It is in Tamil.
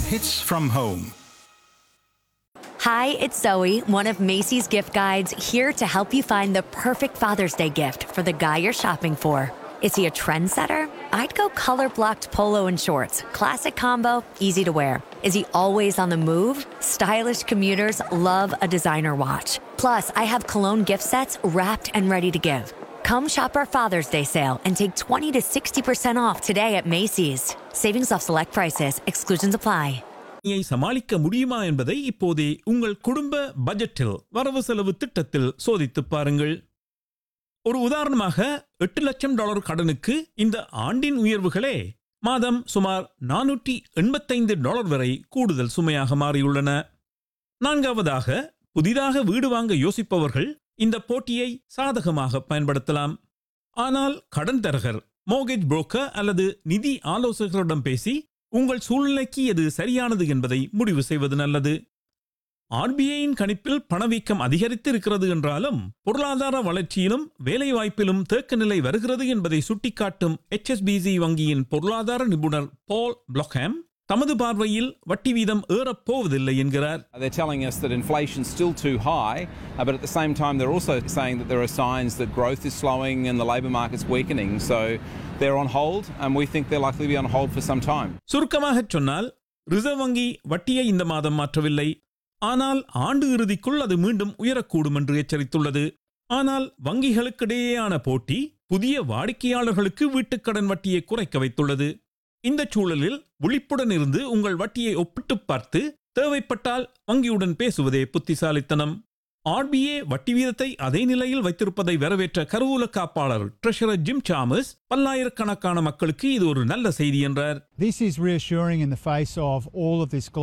hits from home. Hi, it's Zoe, one of Macy's gift guides, here to help you find the perfect Father's Day gift for the guy you're shopping for. Is he a trendsetter? I'd go color blocked polo and shorts. Classic combo, easy to wear. Is he always on the move? Stylish commuters love a designer watch. Plus, I have cologne gift sets wrapped and ready to give. Come shop our Father's Day sale and take 20 to 60% off today at Macy's. Savings off select prices, exclusions apply. யை சமாளிக்க முடியுமா என்பதை இப்போதே உங்கள் குடும்ப பட்ஜெட்டில் வரவு செலவு திட்டத்தில் சோதித்துப் பாருங்கள் ஒரு உதாரணமாக எட்டு லட்சம் டாலர் கடனுக்கு இந்த ஆண்டின் உயர்வுகளே மாதம் சுமார் நானூற்றி எண்பத்தைந்து டாலர் வரை கூடுதல் சுமையாக மாறியுள்ளன நான்காவதாக புதிதாக வீடு வாங்க யோசிப்பவர்கள் இந்த போட்டியை சாதகமாக பயன்படுத்தலாம் ஆனால் கடன் தரகர் மோகேஜ் புரோக்கர் அல்லது நிதி ஆலோசகரிடம் பேசி உங்கள் சூழ்நிலைக்கு எது சரியானது என்பதை முடிவு செய்வது நல்லது ஆர்பிஐயின் கணிப்பில் பணவீக்கம் அதிகரித்து இருக்கிறது என்றாலும் பொருளாதார வளர்ச்சியிலும் வேலைவாய்ப்பிலும் தேக்க நிலை வருகிறது என்பதை சுட்டிக்காட்டும் HSBC வங்கியின் பொருளாதார நிபுணர் பால் பிளாக்ஹாம் தமது பார்வையில் வட்டி வீதம் ஏறப் போவதில்லை என்கிறார் They're telling us that inflation's still too high, uh, but at the same time, they're also saying that there are signs that growth is slowing and the labour market's weakening. So they're on hold, and we think they're likely to be on hold for some time. சுருக்கமாகச் சொன்னால் ரிசர்வ் வங்கி வட்டியை இந்த மாதம் மாற்றவில்லை ஆனால் ஆண்டு இறுதிக்குள் அது மீண்டும் உயரக்கூடும் என்று எச்சரித்துள்ளது ஆனால் வங்கிகளுக்கிடையேயான போட்டி புதிய வாடிக்கையாளர்களுக்கு வீட்டுக்கடன் வட்டியை குறைக்க வைத்துள்ளது இந்த சூழலில் விழிப்புடன் இருந்து உங்கள் வட்டியை ஒப்பிட்டுப் பார்த்து தேவைப்பட்டால் வங்கியுடன் பேசுவதே புத்திசாலித்தனம் ஆர்பிஏ வட்டி வீதத்தை அதே நிலையில் வைத்திருப்பதை வரவேற்ற கருவூல காப்பாளர் ட்ரெஷரர் ஜிம் சாமஸ் பல்லாயிரக்கணக்கான மக்களுக்கு இது ஒரு நல்ல செய்தி என்றார் This is reassuring in the face of all of this